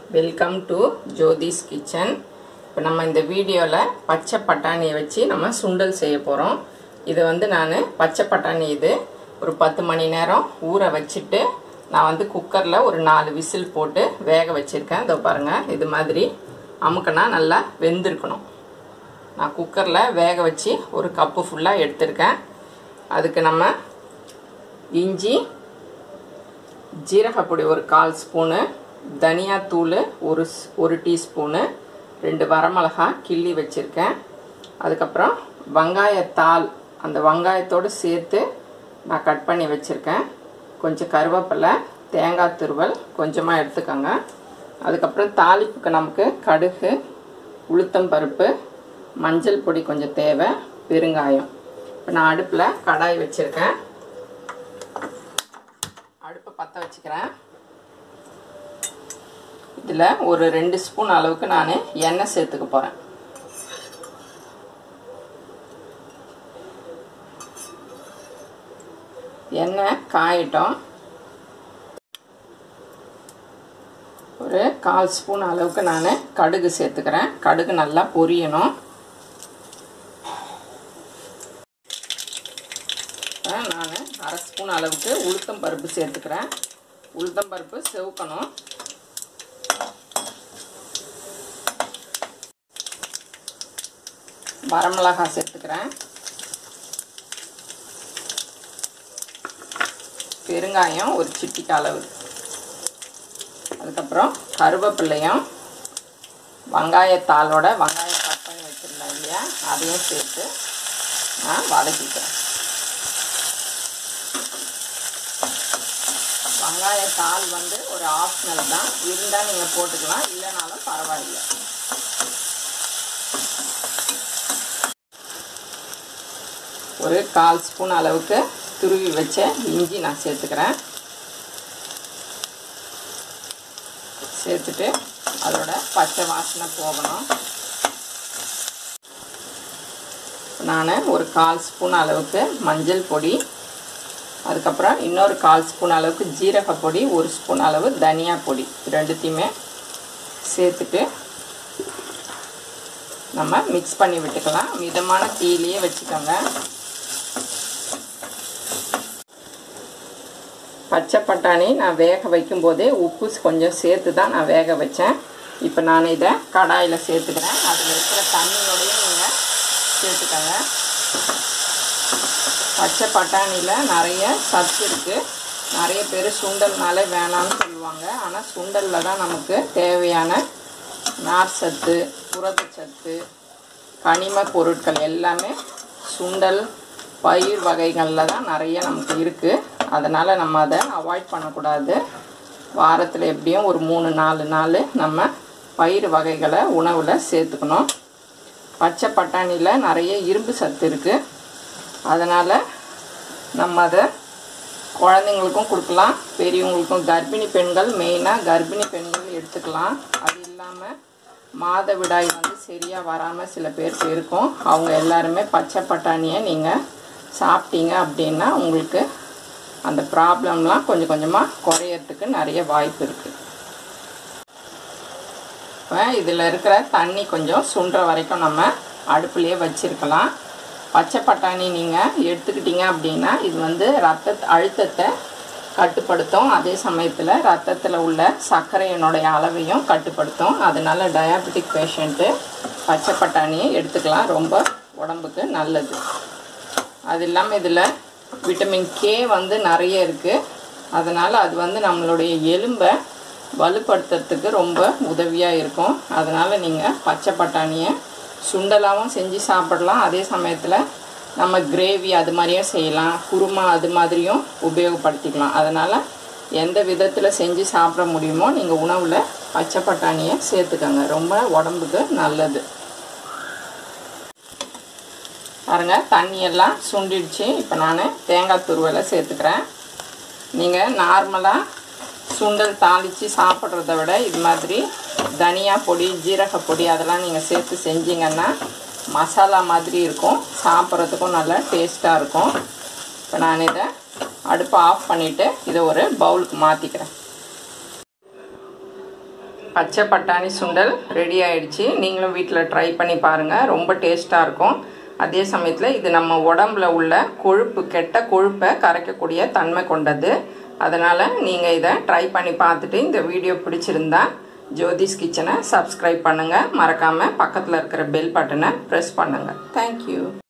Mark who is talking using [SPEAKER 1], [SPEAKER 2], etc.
[SPEAKER 1] welcome to Jothi's kitchen இப்போ நம்ம இந்த வீடியோவில் பச்சை பட்டாணியை வச்சு நம்ம சுண்டல் செய்ய போகிறோம் இது வந்து நான் பச்சை பட்டாணி இது ஒரு பத்து மணி நேரம் ஊற வச்சுட்டு நான் வந்து குக்கரில் ஒரு நாலு விசில் போட்டு வேக வச்சுருக்கேன் இதோ பாருங்கள் இது மாதிரி அமுக்குனா நல்லா வெந்திருக்கணும் நான் குக்கரில் வேக வச்சு ஒரு கப்பு ஃபுல்லாக எடுத்திருக்கேன் அதுக்கு நம்ம இஞ்சி ஜீரகப்பொடி ஒரு கால் ஸ்பூனு தனியாத்தூள் ஒரு ஸ்- ஒரு டீஸ்பூனு ரெண்டு வரமிளகா கிள்ளி வச்சுருக்கேன் அதுக்கப்புறம் வெங்காயத்தாள் அந்த வெங்காயத்தோடு சேர்த்து நான் கட் பண்ணி வச்சுருக்கேன் கொஞ்சம் கருவேப்பிலை தேங்காய் துருவல் கொஞ்சமாக எடுத்துக்கோங்க அதுக்கப்புறம் தாளிப்புக்கு நமக்கு கடுகு உளுத்தம் பருப்பு மஞ்சள் பொடி கொஞ்சம் தேவை பெருங்காயம் இப்போ நான் அடுப்பில் கடாய் வச்சுருக்கேன் அடுப்பை பற்ற வச்சுக்கிறேன் இதில் ஒரு ரெண்டு ஸ்பூன் அளவுக்கு நான் எண்ணெய் சேர்த்துக்க போகிறேன் எண்ணெய் காயட்டும் ஒரு கால் ஸ்பூன் அளவுக்கு நான் கடுகு சேர்த்துக்கிறேன் கடுகு நல்லா பொரியணும் நான் அரை ஸ்பூன் அளவுக்கு உளுத்தம் பருப்பு சேர்த்துக்கிறேன் உளுத்தம் பருப்பு செவுக்கணும் வரமிளகாய் சேர்த்துக்கிறேன் பெருங்காயம் ஒரு சிட்டிக்கு அளவு அதுக்கப்புறம் கருவேப்பிள்ளையும் வெங்காயத்தாளோட வெங்காயம் கட் பண்ணி வச்சுருந்தேன் இல்லையா அதையும் சேர்த்து நான் வதக்கிக்கிறேன் வெங்காயத்தாள் வந்து ஒரு ஆப்ஷனல் தான் இருந்தால் நீங்கள் போட்டுக்கலாம் இல்லைனாலும் பரவாயில்லை ஒரு கால் ஸ்பூன் அளவுக்கு துருவி வச்ச இஞ்சி நான் சேர்த்துக்கிறேன் சேர்த்துட்டு அதோட பச்சை வாசனை போகணும் நான் ஒரு கால் ஸ்பூன் அளவுக்கு மஞ்சள் பொடி அதுக்கப்புறம் இன்னொரு கால் ஸ்பூன் அளவுக்கு ஜீரக பொடி ஒரு ஸ்பூன் அளவு தனியா பொடி இது ரெண்டுத்தையுமே சேர்த்துட்டு நம்ம மிக்ஸ் பண்ணி விட்டுக்கலாம் மிதமான தீயிலேயே வச்சுக்கோங்க பச்சை பட்டாணி நான் வேக வைக்கும்போதே உப்பு கொஞ்சம் சேர்த்து தான் நான் வேக வச்சேன் இப்போ நான் இதை கடாயில் சேர்த்துக்கிறேன் அதில் இருக்கிற தண்ணியோடையும் நீங்கள் சேர்த்துக்கோங்க பச்சை பட்டாணியில் நிறைய சத்து இருக்குது நிறைய பேர் சுண்டல்னாலே வேணாம்னு சொல்லுவாங்க ஆனால் சுண்டலில் தான் நமக்கு தேவையான நார் சத்து புரதச்சத்து கனிம பொருட்கள் எல்லாமே சுண்டல் பயிர் வகைகளில் தான் நிறைய நமக்கு இருக்குது அதனால் நம்ம அதை அவாய்ட் பண்ணக்கூடாது வாரத்தில் எப்படியும் ஒரு மூணு நாலு நாள் நம்ம பயிர் வகைகளை உணவில் சேர்த்துக்கணும் பச்சை பட்டாணியில் நிறைய இரும்பு சத்து இருக்குது அதனால் நம்ம அதை குழந்தைங்களுக்கும் கொடுக்கலாம் பெரியவங்களுக்கும் கர்ப்பிணி பெண்கள் மெயினாக கர்ப்பிணி பெண்கள் எடுத்துக்கலாம் அது இல்லாமல் மாதவிடாய் வந்து சரியாக வராமல் சில பேருக்கு இருக்கும் அவங்க எல்லாருமே பச்சை பட்டாணியை நீங்கள் சாப்பிட்டீங்க அப்படின்னா உங்களுக்கு அந்த ப்ராப்ளம்லாம் கொஞ்சம் கொஞ்சமாக குறையறதுக்கு நிறைய வாய்ப்பு இருக்குது இப்போ இதில் இருக்கிற தண்ணி கொஞ்சம் சுண்டுற வரைக்கும் நம்ம அடுப்புலேயே வச்சுருக்கலாம் பச்சை பட்டாணி நீங்கள் எடுத்துக்கிட்டீங்க அப்படின்னா இது வந்து ரத்த அழுத்தத்தை கட்டுப்படுத்தும் அதே சமயத்தில் ரத்தத்தில் உள்ள சர்க்கரையினுடைய அளவையும் கட்டுப்படுத்தும் அதனால் டயாபெட்டிக் பேஷண்ட்டு பச்சை பட்டாணியை எடுத்துக்கலாம் ரொம்ப உடம்புக்கு நல்லது அது இல்லாமல் இதில் விட்டமின் கே வந்து நிறைய இருக்குது அதனால் அது வந்து நம்மளுடைய எலும்பை வலுப்படுத்துறதுக்கு ரொம்ப உதவியாக இருக்கும் அதனால் நீங்கள் பச்சை பட்டாணியை சுண்டலாகவும் செஞ்சு சாப்பிடலாம் அதே சமயத்தில் நம்ம கிரேவி அது மாதிரியும் செய்யலாம் குருமா அது மாதிரியும் உபயோகப்படுத்திக்கலாம் அதனால் எந்த விதத்தில் செஞ்சு சாப்பிட முடியுமோ நீங்கள் உணவில் பச்சை பட்டாணியை சேர்த்துக்கோங்க ரொம்ப உடம்புக்கு நல்லது பாருங்க தண்ணியெல்லாம் சுண்டிடுச்சு இப்போ நான் தேங்காய் துருவலை சேர்த்துக்கிறேன் நீங்கள் நார்மலாக சுண்டல் தாளித்து சாப்பிட்றத விட இது மாதிரி தனியா பொடி ஜீரக பொடி அதெல்லாம் நீங்கள் சேர்த்து செஞ்சீங்கன்னா மசாலா மாதிரி இருக்கும் சாப்பிட்றதுக்கும் நல்லா டேஸ்ட்டாக இருக்கும் இப்போ நான் இதை அடுப்பை ஆஃப் பண்ணிவிட்டு இதை ஒரு பவுலுக்கு மாற்றிக்கிறேன் பச்சை பட்டாணி சுண்டல் ரெடி ஆயிடுச்சு நீங்களும் வீட்டில் ட்ரை பண்ணி பாருங்கள் ரொம்ப டேஸ்ட்டாக இருக்கும் அதே சமயத்தில் இது நம்ம உடம்புல உள்ள கொழுப்பு கெட்ட கொழுப்பை கரைக்கக்கூடிய தன்மை கொண்டது அதனால் நீங்கள் இதை ட்ரை பண்ணி பார்த்துட்டு இந்த வீடியோ பிடிச்சிருந்தா ஜோதிஸ் கிச்சனை சப்ஸ்கிரைப் பண்ணுங்கள் மறக்காமல் பக்கத்தில் இருக்கிற பெல் பட்டனை ப்ரெஸ் பண்ணுங்கள் தேங்க்யூ